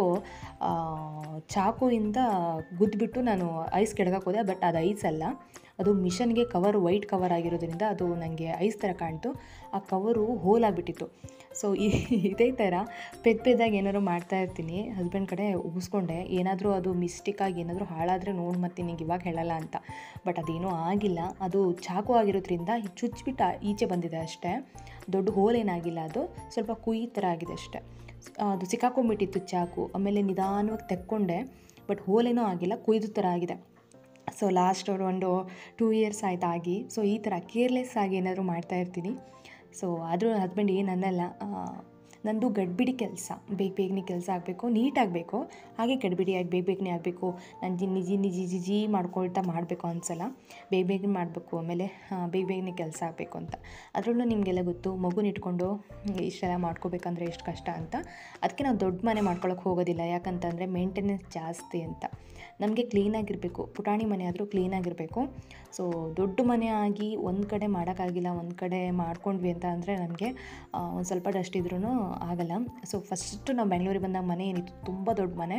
ಚಾಕುವಿಂದ ಗುದ್ದುಬಿಟ್ಟು ನಾನು ಐಸ್ ಕೆಡಗಕ್ಕೆ ಹೋದೆ ಬಟ್ ಅದು ಐಸ್ ಅಲ್ಲ ಅದು ಮಿಷನ್ಗೆ ಕವರ್ ವೈಟ್ ಕವರ್ ಆಗಿರೋದ್ರಿಂದ ಅದು ನನಗೆ ಐಸ್ ಥರ ಕಾಣ್ತು ಆ ಕವರು ಹೋಲ್ ಆಗಿಬಿಟ್ಟಿತ್ತು ಸೊ ಇದೇ ಥರ ಪೆದ್ ಪೆದ್ದಾಗಿ ಏನಾದ್ರು ಮಾಡ್ತಾ ಇರ್ತೀನಿ ಹಸ್ಬೆಂಡ್ ಕಡೆ ಉಗಿಸ್ಕೊಂಡೆ ಏನಾದರೂ ಅದು ಮಿಸ್ಟೇಕಾಗಿ ಏನಾದರೂ ಹಾಳಾದರೆ ನೋಡಿ ಮತ್ತೆ ನಿಂಗೆ ಇವಾಗ ಹೇಳಲ್ಲ ಅಂತ ಬಟ್ ಅದೇನೂ ಆಗಿಲ್ಲ ಅದು ಚಾಕು ಆಗಿರೋದ್ರಿಂದ ಚುಚ್ಚಿಬಿಟ್ಟು ಈಚೆ ಬಂದಿದೆ ಅಷ್ಟೇ ದೊಡ್ಡ ಹೋಲ್ ಏನಾಗಿಲ್ಲ ಅದು ಸ್ವಲ್ಪ ಕುಯಿ ಥರ ಆಗಿದೆ ಅಷ್ಟೇ ಅದು ಸಿಕ್ಕಾಕೊಂಡ್ಬಿಟ್ಟಿತ್ತು ಚಾಕು ಆಮೇಲೆ ನಿಧಾನವಾಗಿ ತೆಕ್ಕೊಂಡೆ ಬಟ್ ಹೋಲೇನೂ ಆಗಿಲ್ಲ ಕುಯ್ದು ಥರ ಆಗಿದೆ ಸೊ ಲಾಸ್ಟ್ ಒಂದು ಟೂ ಇಯರ್ಸ್ ಆಯ್ತು ಆಗಿ ಸೊ ಈ ಥರ ಕೇರ್ಲೆಸ್ ಆಗಿ ಏನಾದರೂ ಮಾಡ್ತಾ ಇರ್ತೀನಿ ಸೊ ಆದರೂ ಹಸ್ಬೆಂಡ್ ಏನು ಅನ್ನಲ್ಲ ನಂದು ಗಡ್ಬಿಡಿ ಕೆಲಸ ಬೇಗ ಬೇಗನೆ ಕೆಲಸ ಆಗಬೇಕು ನೀಟಾಗಬೇಕು ಹಾಗೆ ಗಡ್ಬಿಡಿಯಾಗಿ ಬೇಗ ಬೇಗನೆ ಆಗಬೇಕು ನಾನು ಜಿ ನಿಜಿ ನಿಜಿ ಜಿಜಿ ಮಾಡ್ಕೊಳ್ತಾ ಮಾಡಬೇಕು ಅನ್ಸಲ್ಲ ಬೇಗ ಬೇಗನೆ ಮಾಡಬೇಕು ಆಮೇಲೆ ಬೇಗ ಬೇಗನೆ ಕೆಲಸ ಆಗಬೇಕು ಅಂತ ಅದರಲ್ಲೂ ನಿಮಗೆಲ್ಲ ಗೊತ್ತು ಮಗುನ ಇಟ್ಕೊಂಡು ಇಷ್ಟೆಲ್ಲ ಮಾಡ್ಕೋಬೇಕಂದ್ರೆ ಎಷ್ಟು ಕಷ್ಟ ಅಂತ ಅದಕ್ಕೆ ನಾವು ದೊಡ್ಡ ಮನೆ ಮಾಡ್ಕೊಳಕ್ಕೆ ಹೋಗೋದಿಲ್ಲ ಯಾಕಂತಂದರೆ ಮೇಂಟೆನೆನ್ಸ್ ಜಾಸ್ತಿ ಅಂತ ನಮಗೆ ಕ್ಲೀನಾಗಿರಬೇಕು ಪುಟಾಣಿ ಮನೆ ಆದರೂ ಕ್ಲೀನಾಗಿರಬೇಕು ಸೊ ದೊಡ್ಡ ಮನೆ ಆಗಿ ಒಂದು ಕಡೆ ಮಾಡೋಕ್ಕಾಗಿಲ್ಲ ಒಂದು ಕಡೆ ಮಾಡ್ಕೊಂಡ್ವಿ ಅಂತ ಅಂದರೆ ನಮಗೆ ಒಂದು ಸ್ವಲ್ಪ ಡಸ್ಟ್ ಇದ್ರೂ ಆಗಲ್ಲ ಸೊ ಫಸ್ಟು ನಾವು ಬೆಂಗಳೂರಿಗೆ ಬಂದಾಗ ಮನೆ ಏನಿತ್ತು ತುಂಬ ದೊಡ್ಡ ಮನೆ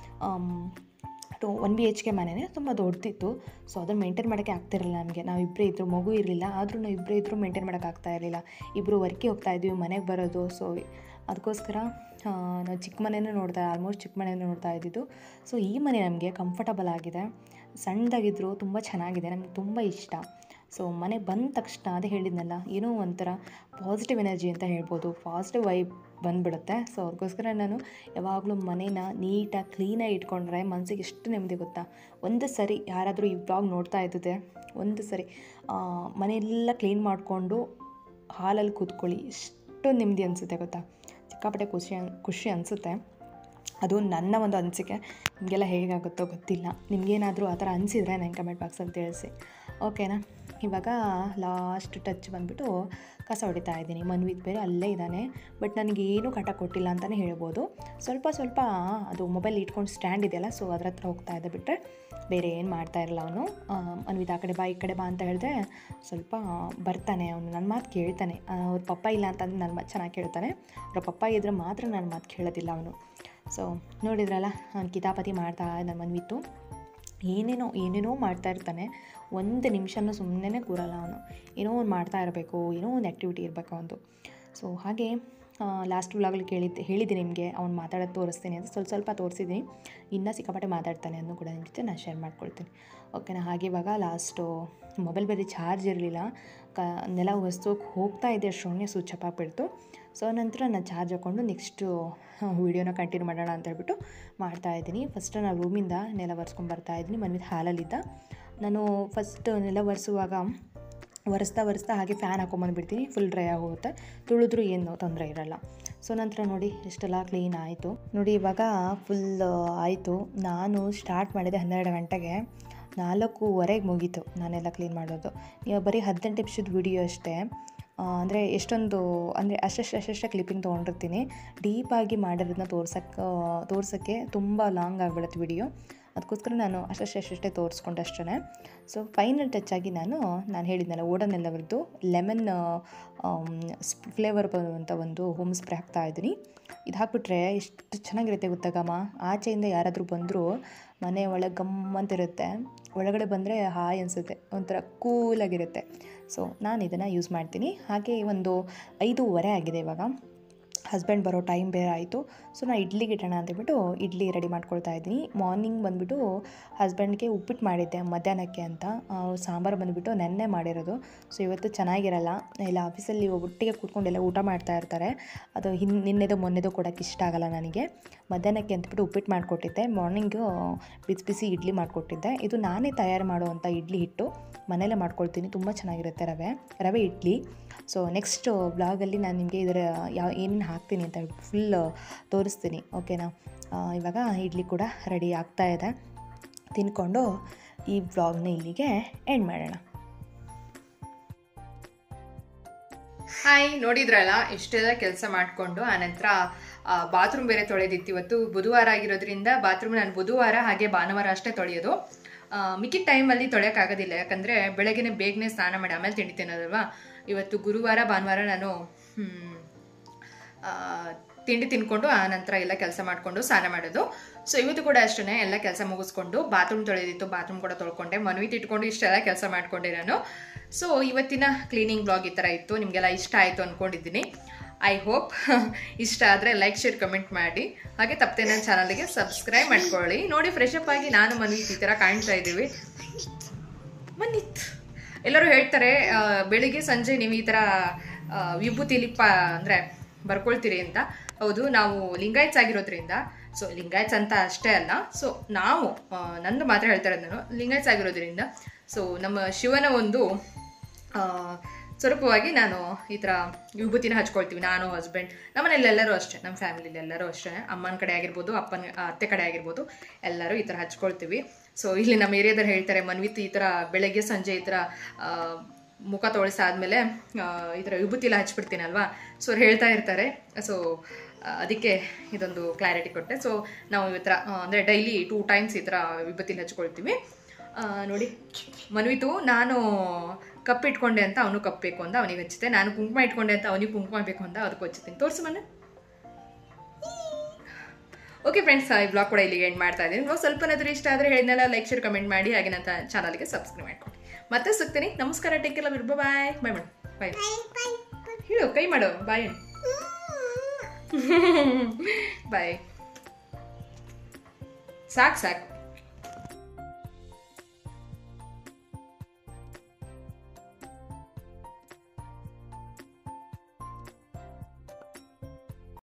two one B H K ಮನೆಯೇ ತುಂಬ ದೊಡ್ಡದಿತ್ತು ಸೊ ಅದನ್ನು ಮೇಂಟೈನ್ ಮಾಡೋಕ್ಕೆ ಆಗ್ತಿರಲಿಲ್ಲ ನಮಗೆ ನಾವು ಇಬ್ಬರೇ ಇದ್ದರು ಮಗು ಇರಲಿಲ್ಲ ಆದರೂ ನಾವು ಇಬ್ಬರೇ ಇದ್ದರೂ ಮೇಂಟೈನ್ ಮಾಡೋಕ್ಕಾಗ್ತಾ ಇರಲಿಲ್ಲ ಇಬ್ಬರು ವರ್ಕಿಗೆ ಹೋಗ್ತಾ ಇದ್ವಿ ಮನೆಗೆ ಬರೋದು ಸೊ ಅದಕ್ಕೋಸ್ಕರ ನಾವು ಚಿಕ್ಕ ಮನೆಯೂ ನೋಡ್ತಾ ಆಲ್ಮೋಸ್ಟ್ ಚಿಕ್ಕ ಮನೆಯೂ ನೋಡ್ತಾ ಇದ್ದಿದ್ದು ಸೊ ಈ ಮನೆ ನಮಗೆ ಕಂಫರ್ಟಬಲ್ ಆಗಿದೆ ಸಣ್ಣದಾಗಿದ್ದರೂ ತುಂಬ ಚೆನ್ನಾಗಿದೆ ನಮಗೆ ತುಂಬ ಇಷ್ಟ ಸೊ ಮನೆ ಬಂದ ತಕ್ಷಣ ಅದೇ ಹೇಳಿದ್ನಲ್ಲ ಏನೋ ಒಂಥರ ಪಾಸಿಟಿವ್ ಎನರ್ಜಿ ಅಂತ ಹೇಳ್ಬೋದು ಪಾಸಿಟಿವ್ ವೈಬ್ ಬಂದುಬಿಡುತ್ತೆ ಸೊ ಅದಕ್ಕೋಸ್ಕರ ನಾನು ಯಾವಾಗಲೂ ಮನೇನ ನೀಟಾಗಿ ಕ್ಲೀನಾಗಿ ಇಟ್ಕೊಂಡ್ರೆ ಮನಸ್ಸಿಗೆ ಎಷ್ಟು ನೆಮ್ಮದಿ ಗೊತ್ತಾ ಒಂದು ಸರಿ ಯಾರಾದರೂ ಈ ಬ್ಲಾಗ್ ನೋಡ್ತಾ ಇದ್ದಿದೆ ಒಂದು ಸರಿ ಮನೆಯೆಲ್ಲ ಕ್ಲೀನ್ ಮಾಡಿಕೊಂಡು ಹಾಲಲ್ಲಿ ಕೂತ್ಕೊಳ್ಳಿ ಎಷ್ಟು ನೆಮ್ಮದಿ ಅನಿಸುತ್ತೆ ಗೊತ್ತಾ ಸಿಕ್ಕಾಪಟ್ಟೆ ಖುಷಿ ಅನ್ ಖುಷಿ ಅನಿಸುತ್ತೆ ಅದು ನನ್ನ ಒಂದು ಅನಿಸಿಕೆ ನಿಮಗೆಲ್ಲ ಹೇಗಾಗುತ್ತೋ ಗೊತ್ತಿಲ್ಲ ನಿಮಗೇನಾದರೂ ಆ ಥರ ಅನಿಸಿದರೆ ನನಗೆ ಕಮೆಂಟ್ ಬಾಕ್ಸಲ್ಲಿ ತಿಳಿಸಿ ಓಕೆನಾ ಇವಾಗ ಲಾಸ್ಟ್ ಟಚ್ ಬಂದುಬಿಟ್ಟು ಕಸ ಹೊಡಿತಾ ಇದ್ದೀನಿ ಮನ್ವಿತ್ ಬೇರೆ ಅಲ್ಲೇ ಇದ್ದಾನೆ ಬಟ್ ನನಗೇನು ಕಟ ಕೊಟ್ಟಿಲ್ಲ ಅಂತಲೇ ಹೇಳ್ಬೋದು ಸ್ವಲ್ಪ ಸ್ವಲ್ಪ ಅದು ಮೊಬೈಲ್ ಇಟ್ಕೊಂಡು ಸ್ಟ್ಯಾಂಡ್ ಇದೆಯಲ್ಲ ಸೊ ಅದ್ರ ಹತ್ರ ಹೋಗ್ತಾ ಇದೆ ಬಿಟ್ಟರೆ ಬೇರೆ ಏನು ಮಾಡ್ತಾ ಇರಲ್ಲ ಅವನು ಮನ್ವಿತ್ ಆ ಕಡೆ ಬಾ ಈ ಕಡೆ ಬಾ ಅಂತ ಹೇಳಿದ್ರೆ ಸ್ವಲ್ಪ ಬರ್ತಾನೆ ಅವನು ನನ್ನ ಮಾತು ಕೇಳ್ತಾನೆ ಅವ್ರ ಪಪ್ಪ ಇಲ್ಲ ಅಂತಂದ್ರೆ ನನ್ನ ಮಾತು ಚೆನ್ನಾಗಿ ಕೇಳ್ತಾನೆ ಅವ್ರ ಪಪ್ಪ ಇದ್ದರೆ ಮಾತ್ರ ನನ್ನ ಮಾತು ಕೇಳೋದಿಲ್ಲ ಅವನು ಸೊ ನೋಡಿದ್ರಲ್ಲ ಅವ್ನು ಕಿತಾಪತಿ ಮಾಡ್ತಾ ನನ್ನ ಮನ್ವಿತ್ತು ಏನೇನೋ ಏನೇನೋ ಮಾಡ್ತಾ ಇರ್ತಾನೆ ಒಂದು ನಿಮಿಷನೂ ಸುಮ್ಮನೆ ಕೂರಲ್ಲ ಅವನು ಏನೋ ಒಂದು ಮಾಡ್ತಾ ಇರಬೇಕು ಏನೋ ಒಂದು ಆ್ಯಕ್ಟಿವಿಟಿ ಇರಬೇಕು ಅವನು ಸೊ ಹಾಗೆ ಲಾಸ್ಟ್ ವ್ಲಾಗಲ್ಲಿ ಕೇಳಿದ್ದೆ ಹೇಳಿದ್ದೆ ನಿಮಗೆ ಅವ್ನು ಮಾತಾಡೋದು ತೋರಿಸ್ತೀನಿ ಅಂತ ಸ್ವಲ್ಪ ಸ್ವಲ್ಪ ತೋರಿಸಿದ್ದೀನಿ ಇನ್ನೂ ಸಿಕ್ಕಾಪಟ್ಟೆ ಮಾತಾಡ್ತಾನೆ ಅನ್ನೋ ಕೂಡ ನಿಮ್ಮ ಜೊತೆ ನಾನು ಶೇರ್ ಮಾಡ್ಕೊಳ್ತೀನಿ ಓಕೆನಾ ಹಾಗೆ ಇವಾಗ ಲಾಸ್ಟು ಮೊಬೈಲ್ ಬೇರೆ ಚಾರ್ಜ್ ಇರಲಿಲ್ಲ ಕ ನೆಲ ಒರೆಸೋಕೆ ಹೋಗ್ತಾ ಇದೆ ಅಷ್ಟೊಂಗೆ ಸ್ವಿಚ್ ಅಪ್ ಆಗಿಬಿಡ್ತು ಸೊ ನಂತರ ನಾನು ಚಾರ್ಜ್ ಹಾಕ್ಕೊಂಡು ನೆಕ್ಸ್ಟು ವೀಡಿಯೋನ ಕಂಟಿನ್ಯೂ ಮಾಡೋಣ ಅಂತ ಹೇಳ್ಬಿಟ್ಟು ಮಾಡ್ತಾಯಿದ್ದೀನಿ ಫಸ್ಟ್ ನಾನು ರೂಮಿಂದ ನೆಲ ಒರೆಸ್ಕೊಂಡು ಬರ್ತಾಯಿದ್ದೀನಿ ಮನ್ವಿತ್ ಹಾಲಲ್ಲಿದ್ದ ನಾನು ಫಸ್ಟ್ ನೆಲ ಒರೆಸುವಾಗ ಒರೆಸ್ತಾ ಒರೆಸ್ತಾ ಹಾಗೆ ಫ್ಯಾನ್ ಹಾಕೊಂಬಂದ್ಬಿಡ್ತೀನಿ ಫುಲ್ ಡ್ರೈ ಆಗೋಗುತ್ತೆ ತುಳಿದ್ರೂ ಏನು ತೊಂದರೆ ಇರಲ್ಲ ಸೊ ನಂತರ ನೋಡಿ ಎಷ್ಟೆಲ್ಲ ಕ್ಲೀನ್ ಆಯಿತು ನೋಡಿ ಇವಾಗ ಫುಲ್ ಆಯಿತು ನಾನು ಸ್ಟಾರ್ಟ್ ಮಾಡಿದೆ ಹನ್ನೆರಡು ಗಂಟೆಗೆ ನಾಲ್ಕೂವರೆಗೆ ಮುಗೀತು ನಾನೆಲ್ಲ ಕ್ಲೀನ್ ಮಾಡೋದು ನೀವು ಬರೀ ಹದಿನೆಂಟು ನಿಮಿಷದ ವಿಡಿಯೋ ಅಷ್ಟೇ ಅಂದರೆ ಎಷ್ಟೊಂದು ಅಂದರೆ ಅಷ್ಟಷ್ಟು ಅಷ್ಟಷ್ಟು ಕ್ಲಿಪ್ಪಿಂಗ್ ತೊಗೊಂಡಿರ್ತೀನಿ ಡೀಪಾಗಿ ಮಾಡಿರೋದನ್ನ ತೋರ್ಸಕ್ಕೆ ತೋರ್ಸೋಕ್ಕೆ ತುಂಬ ಲಾಂಗ್ ಆಗಿಬಿಡುತ್ತೆ ವಿಡಿಯೋ ಅದಕ್ಕೋಸ್ಕರ ನಾನು ಅಷ್ಟಷ್ಟು ಅಷ್ಟೇ ತೋರಿಸ್ಕೊಂಡೆ ಅಷ್ಟೇ ಸೊ ಫೈನಲ್ ಟಚ್ ಆಗಿ ನಾನು ನಾನು ಹೇಳಿದ್ನಲ್ಲ ಓಡನ್ನೆಲ್ಲ ಬರೆದು ಲೆಮನ್ ಫ್ಲೇವರ್ ಬರುವಂಥ ಒಂದು ಹೋಮ್ ಸ್ಪ್ರೇ ಹಾಕ್ತಾ ಇದ್ದೀನಿ ಇದು ಹಾಕ್ಬಿಟ್ರೆ ಎಷ್ಟು ಚೆನ್ನಾಗಿರುತ್ತೆ ಗೊತ್ತಾಗಮ್ಮ ಆಚೆಯಿಂದ ಯಾರಾದರೂ ಬಂದರೂ ಮನೆ ಒಳಗೆ ಗಮ್ಮಂತಿರುತ್ತೆ ಒಳಗಡೆ ಬಂದರೆ ಹಾಯ್ ಅನಿಸುತ್ತೆ ಒಂಥರ ಕೂಲಾಗಿರುತ್ತೆ ಸೊ ನಾನು ಇದನ್ನು ಯೂಸ್ ಮಾಡ್ತೀನಿ ಹಾಗೆ ಒಂದು ಐದೂವರೆ ಆಗಿದೆ ಇವಾಗ ಹಸ್ಬೆಂಡ್ ಬರೋ ಟೈಮ್ ಬೇರೆ ಆಯಿತು ಸೊ ನಾನು ಇಡ್ಲಿಗೆ ಇಡೋಣ ಅಂತೇಳ್ಬಿಟ್ಟು ಇಡ್ಲಿ ರೆಡಿ ಮಾಡ್ಕೊಳ್ತಾ ಇದ್ದೀನಿ ಮಾರ್ನಿಂಗ್ ಬಂದುಬಿಟ್ಟು ಹಸ್ಬೆಂಡ್ಗೆ ಉಪ್ಪಿಟ್ಟು ಮಾಡಿದ್ದೆ ಮಧ್ಯಾಹ್ನಕ್ಕೆ ಅಂತ ಅವ್ರು ಸಾಂಬಾರು ಬಂದುಬಿಟ್ಟು ನೆನ್ನೆ ಮಾಡಿರೋದು ಸೊ ಇವತ್ತು ಚೆನ್ನಾಗಿರಲ್ಲ ಎಲ್ಲ ಆಫೀಸಲ್ಲಿ ಒಟ್ಟಿಗೆ ಕೂತ್ಕೊಂಡೆಲ್ಲ ಊಟ ಮಾಡ್ತಾ ಇರ್ತಾರೆ ಅದು ಹಿನ್ ನಿನ್ನೆದು ಮೊನ್ನೆದು ಕೊಡೋಕ್ಕೆ ಇಷ್ಟ ಆಗಲ್ಲ ನನಗೆ ಮಧ್ಯಾಹ್ನಕ್ಕೆ ಅಂತಬಿಟ್ಟು ಉಪ್ಪಿಟ್ಟು ಮಾಡಿಕೊಟ್ಟಿದ್ದೆ ಮಾರ್ನಿಂಗು ಬಿಸಿ ಬಿಸಿ ಇಡ್ಲಿ ಮಾಡಿಕೊಟ್ಟಿದ್ದೆ ಇದು ನಾನೇ ತಯಾರು ಮಾಡುವಂಥ ಇಡ್ಲಿ ಹಿಟ್ಟು ಮನೆಯಲ್ಲೇ ಮಾಡ್ಕೊಳ್ತೀನಿ ತುಂಬ ಚೆನ್ನಾಗಿರುತ್ತೆ ರವೆ ರವೆ ಇಡ್ಲಿ ಸೊ ನೆಕ್ಸ್ಟ್ ಬ್ಲಾಗಲ್ಲಿ ನಾನು ನಿಮಗೆ ಇದರ ಯಾವ ಏನೇನು ಹಾಕ್ತೀನಿ ಅಂತ ಫುಲ್ ತೋರಿಸ್ತೀನಿ ಓಕೆನಾ ಆ, ಇವಾಗ ಇಡ್ಲಿ ಕೂಡ ರೆಡಿ ಆಗ್ತಾ ಇದೆ ತಿನ್ಕೊಂಡು ಈ ಬ್ಲಾಗ್ನ ಇಲ್ಲಿಗೆ ಎಂಡ್ ಮಾಡೋಣ ಹಾಯ್ ನೋಡಿದ್ರಲ್ಲ ಇಷ್ಟೆಲ್ಲ ಕೆಲಸ ಮಾಡಿಕೊಂಡು ಆನಂತರ ಬಾತ್ರೂಮ್ ಬೇರೆ ತೊಳೆದಿತ್ತು ಇವತ್ತು ಬುಧವಾರ ಆಗಿರೋದ್ರಿಂದ ಬಾತ್ರೂಮ್ ನಾನು ಬುಧವಾರ ಹಾಗೆ ಭಾನುವಾರ ಅಷ್ಟೇ ತೊಳೆಯೋದು ಆ, ಮಿಕ್ಕಿದ ಟೈಮಲ್ಲಿ ತೊಳೆಯೋಕ್ಕಾಗೋದಿಲ್ಲ ಯಾಕಂದರೆ ಬೆಳಗ್ಗೆನೆ ಬೇಗನೆ ಸ್ನಾನ ಮಾಡಿ ಆಮೇಲೆ ತಿಂಡಿ ತಿನ್ನೋದಲ್ವಾ ಇವತ್ತು ಗುರುವಾರ ಭಾನುವಾರ ನಾನು ಹ್ಮ್, ಆ, ತಿಂಡಿ ತಿನ್ಕೊಂಡು ಆ ನಂತರ ಎಲ್ಲ ಕೆಲಸ ಮಾಡಿಕೊಂಡು ಸ್ನಾನ ಮಾಡೋದು ಸೊ ಇವತ್ತು ಕೂಡ ಅಷ್ಟೇ ಎಲ್ಲ ಕೆಲಸ ಮುಗಿಸ್ಕೊಂಡು ಬಾತ್ರೂಮ್ ತೊಳೆದಿತ್ತು ಬಾತ್ರೂಮ್ ಕೂಡ ತೊಳ್ಕೊಂಡೆ ಮನವಿ ಇಟ್ಕೊಂಡು ಇಷ್ಟೆಲ್ಲ ಕೆಲಸ ಮಾಡ್ಕೊಂಡೆ ನಾನು ಸೊ ಇವತ್ತಿನ ಕ್ಲೀನಿಂಗ್ ಬ್ಲಾಗ್ ಈ ಥರ ಇತ್ತು ನಿಮಗೆಲ್ಲ ಇಷ್ಟ ಆಯಿತು ಅಂದ್ಕೊಂಡಿದ್ದೀನಿ ಐ ಹೋಪ್ ಇಷ್ಟ ಆದರೆ ಲೈಕ್ ಶೇರ್ ಕಮೆಂಟ್ ಮಾಡಿ ಹಾಗೆ ತಪ್ಪದೆ ನನ್ನ ಚಾನಲ್ಗೆ ಸಬ್ಸ್ಕ್ರೈಬ್ ಮಾಡ್ಕೊಳ್ಳಿ ನೋಡಿ ಫ್ರೆಶ್ ಅಪ್ ಆಗಿ ನಾನು ಮನವಿ ಈ ಥರ ಕಾಣ್ತಾ ಇದ್ದೀವಿ ಮನ್ನಿತ್ ಎಲ್ಲರೂ ಹೇಳ್ತಾರೆ ಆ, ಬೆಳಿಗ್ಗೆ ಸಂಜೆ ನೀವು ಈ ಥರ ಆ, ವಿಭೂತಿ ಲಿಪ್ಪ ಅಂದರೆ ಬರ್ಕೊಳ್ತೀರಿ ಅಂತ ಹೌದು ನಾವು ಲಿಂಗಾಯತ್ಸ್ ಆಗಿರೋದ್ರಿಂದ ಸೊ ಲಿಂಗಾಯತ್ಸ್ ಅಂತ ಅಷ್ಟೇ ಅಲ್ಲ ಸೊ ನಾವು ಆ, ನಂದು ಮಾತ್ರ ಹೇಳ್ತಾ ಇರೋದು ನಾನು ಲಿಂಗಾಯತ್ಸ್ ಆಗಿರೋದ್ರಿಂದ ಸೊ ನಮ್ಮ ಶಿವನ ಒಂದು ಆ, ಸ್ವರೂಪವಾಗಿ ನಾನು ಈ ಥರ ವಿಭೂತಿನ ಹಚ್ಕೊಳ್ತೀವಿ ನಾನು ಹಸ್ಬೆಂಡ್ ನಮ್ಮನೇಲಿ ಎಲ್ಲರೂ ಅಷ್ಟೇ ನಮ್ಮ ಫ್ಯಾಮಿಲಿಲಿ ಎಲ್ಲರೂ ಅಷ್ಟೇ ಅಮ್ಮನ ಕಡೆ ಆಗಿರ್ಬೋದು ಅಪ್ಪನ ಆ, ಅತ್ತೆ ಕಡೆ ಆಗಿರ್ಬೋದು ಎಲ್ಲರೂ ಈ ಥರ ಹಚ್ಕೊಳ್ತೀವಿ ಸೊ ಇಲ್ಲಿ ನಮ್ಮ ಏರಿಯಾದಲ್ಲಿ ಹೇಳ್ತಾರೆ ಮನ್ವಿತ್ ಈ ಥರ ಬೆಳಗ್ಗೆ ಸಂಜೆ ಈ ಥರ ಆ, ಮುಖ ತೊಳಸಾದ್ಮೇಲೆ ಆ, ಈ ಥರ ವಿಭೂತಿ ಎಲ್ಲ ಹಚ್ಬಿಡ್ತೀನಲ್ವಾ ಸೊ ಅವ್ರು ಹೇಳ್ತಾ ಇರ್ತಾರೆ ಸೊ ಅದಕ್ಕೆ ಇದೊಂದು ಕ್ಲಾರಿಟಿ ಕೊಟ್ಟೆ ಸೊ ನಾವು ಈ ಥರ ಅಂದರೆ ಡೈಲಿ ಟೂ ಟೈಮ್ಸ್ ಈ ಥರ ವಿಭೂತಿಲಿ ಹಚ್ಕೊಳ್ತೀವಿ ಆ, ನೋಡಿ ಮನ್ವಿತು ನಾನು ಕಪ್ ಇಟ್ಕೊಂಡೆ ಅಂತ ಅವನು ಕಪ್ ಬೇಕು ಅಂತ ಅವನಿಗೆ ಹಚ್ಚುತ್ತೆ ನಾನು ಕುಂಕುಮ ಇಟ್ಕೊಂಡೆ ಅಂತ ಅವನಿಗೆ ಕುಂಕುಮ ಬೇಕು ಅಂತ ಅದಕ್ಕೆ ಹಚ್ಚುತ್ತೀನಿ ತೋರಿಸು ಮನೆ ಓಕೆ ಫ್ರೆಂಡ್ಸ್ ಈ ಬ್ಲಾಗ್ ಕೂಡ ಇಲ್ಲಿಗೆ ಎಂಡ್ ಮಾಡ್ತಾ ಇದ್ದೀನಿ ಬ್ಲಾಗ್ ಸ್ವಲ್ಪನಾದ್ರೂ ಇಷ್ಟ ಆದರೆ ಹೇಳಿದ್ನೆಲ್ಲ ಲೈಕ್ ಶೇರ್ ಕಮೆಂಟ್ ಮಾಡಿ ಹಾಗೆ ನನ್ನ ಚಾನಲ್ಗೆ ಸಬ್ಸ್ಕ್ರೈಬ್ ಮಾಡ್ಕೊಂಡು ಮತ್ತೆ ಸಿಗ್ತೀನಿ ನಮಸ್ಕಾರ ಟೇಕ್ ಎಲ್ಲ ಬಿಡ್ಬ ಬಾಯ್ ಬಾಯ್ ಮಾಡು ಬಾಯ್ ಹೇಳು ಕೈ ಮಾಡು ಬಾಯ್ ಬಾಯ್ ಸಾಕು ಸಾಕು